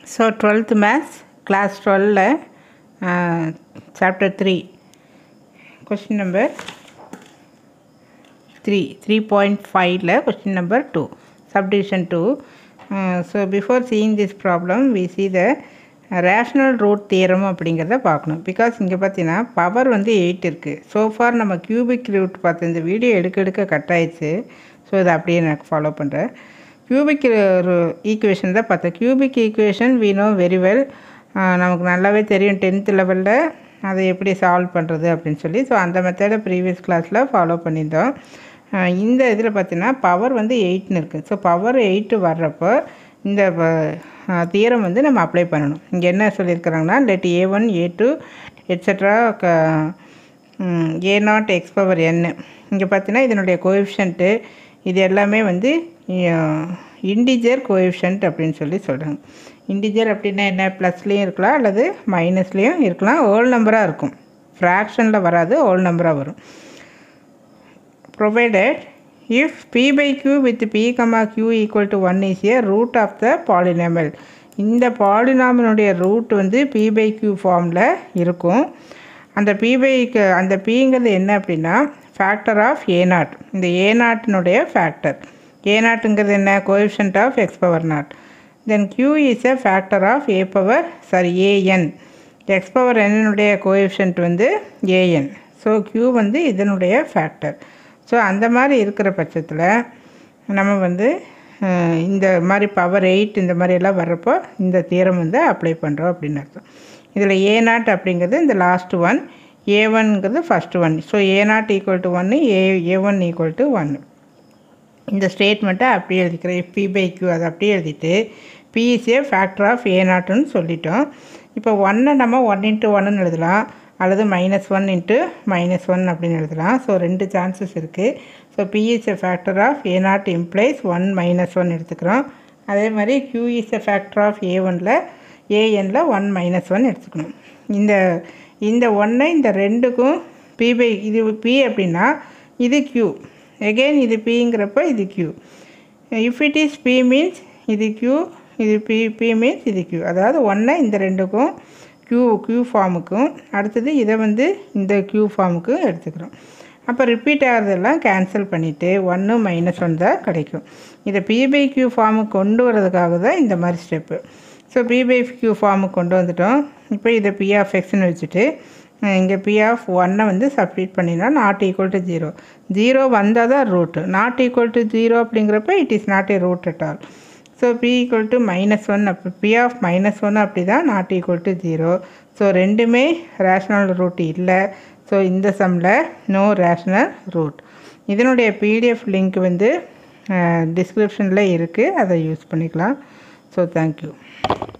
so twelfth maths class டுவெல்ல chapter three question number three three point ஃபைவ்ல question number two subdivision two so before seeing this problem we see the rational root theorem அப்படிங்கிறத பார்க்கணும் because இங்கே பார்த்தீங்கன்னா power வந்து eight இருக்குது so for நம்ம cubic root பார்த்து இந்த வீடியோ எடுக்க எடுக்க கட் ஆயிடுச்சு ஸோ இதை அப்படியே எனக்கு ஃபாலோ பண்ணுறேன் கியூபிக் ஒரு ஈக்குவேஷன் தான் பார்த்தேன் cubic equation we know very well நமக்கு நல்லாவே தெரியும் டென்த் லெவலில் அதை எப்படி சால்வ் பண்ணுறது அப்படின்னு சொல்லி ஸோ அந்த மெத்தடை ப்ரீவியஸ் கிளாஸில் ஃபாலோ பண்ணியிருந்தோம் ஆஹ் இந்த இதில் பார்த்தீங்கன்னா பவர் வந்து எயிட்னு இருக்குது ஸோ பவர் எயிட்டு வர்றப்போ இந்த தியரம் வந்து நம்ம அப்ளை பண்ணணும் இங்கே என்ன சொல்லியிருக்கிறாங்கன்னா let a one a two etcetera க a naught x power n இங்கே பார்த்தீங்கன்னா இதனுடைய கோஎஃபிஷியன்ட்டு இது எல்லாமே வந்து இண்டிஜர் கோஎஃபிஷியன்ட் அப்படின்னு சொல்லி சொல்கிறாங்க இண்டிஜர் அப்படின்னா என்ன ப்ளஸ்லேயும் இருக்கலாம் அல்லது மைனஸ்லேயும் இருக்கலாம் ஹோல் நம்பராக இருக்கும் ஃப்ராக்ஷனில் வராது ஹோல் நம்பராக வரும் provided if p by q with p comma q equal to 1 is a root of the polynomial இந்த பாலினாமினுடைய ரூட் வந்து p by q ஃபார்மில் இருக்கும் அந்த p by க்கு- அந்த பிங்கிறது என்ன அப்படின்னா ஃபேக்டர் ஆஃப் ஏ நாட் இந்த ஏ நாட்டினுடைய ஃபேக்டர் ஏ நாட்டுங்கிறது என்ன coefficient of x power naught then q is a factor of a power sorry a n x power என்னுடைய கோஎஃபிஷியன்ட் வந்து ஏஎன் ஸோ q வந்து இதனுடைய ஃபேக்டர் ஸோ அந்த மாதிரி இருக்கிற பட்சத்தில் நம்ம வந்து அஹ், இந்த மாதிரி பவர் எயிட் இந்த மாதிரி எல்லாம் வர்றப்போ இந்த தியரம் வந்து அப்ளை பண்ணுறோம் அப்படின்னு அர்த்தம் இதில் ஏ நாட் அப்படிங்கிறது இந்த லாஸ்ட் ஒன் ஏ ஒன்ங்கிறது first one so a naught equal to ஒன்று a a one equal to ஒன்று இந்த ஸ்டேட்மெண்ட்டை அப்படியே எழுதிக்கிறேன் பி பை கியூ அதை அப்படியே எழுதிட்டு p is a factor of a நாட்டுன்னு சொல்லிட்டோம் இப்போ ஒன்னை நம்ம ஒன் இன்ட்டு ஒன்னு எழுதலாம் அல்லது minus one into minus one அப்படின்னு எழுதலாம் ஸோ ரெண்டு சான்சஸ் இருக்குது so p is a factor of a naught implies one minus one எடுத்துக்கிறோம் அதே மாதிரி q is a factor of a ஒனில் ஏஎனில் ஒன் மைனஸ் ஒன் எடுத்துக்கணும் இந்த இந்த ஒன்றை இந்த ரெண்டுக்கும் பி பை இது பி அப்படின்னா இது கியூ எகெயின் இது பிங்கிறப்ப இது q if it is p means இது கியூ இது பி பி மீன்ஸ் இது கியூ அதாவது ஒன்றை இந்த ரெண்டுக்கும் கியூ கியூ ஃபார்முக்கும் அடுத்தது இதை வந்து இந்த கியூ ஃபார்முக்கும் எடுத்துக்கிறோம் அப்போ ரிப்பீட் ஆகிறதெல்லாம் கேன்சல் பண்ணிவிட்டு ஒன்று மைனஸ் ஒன் தான் கிடைக்கும் இதை பி பை கியூ ஃபார்முக்கு கொண்டு வரதுக்காக தான் இந்த மாதிரி step so p by q ஃபார்முக்கு கொண்டு வந்துட்டோம் இப்போ இதை பி ஆஃப் எக்ஸ்னு வச்சுட்டு இங்கே பி ஆஃப் ஒன்னை வந்து சப்ஸ்டிட் பண்ணினா not equal to zero zero வந்தால் தான் root not equal to zero அப்படிங்கிறப்ப it is not a root at all so p equal to minus one அப்போ பி ஆஃப் மைனஸ் ஒன் அப்படி தான் not equal to zero so ரெண்டுமே rational root இல்லை so இந்த சம்மில் நோ ரேஷ்னல் ரூட் இதனுடைய PDF link வந்து டிஸ்கிரிப்ஷனில் இருக்குது அதை யூஸ் பண்ணிக்கலாம் ஸோ தேங்க்யூ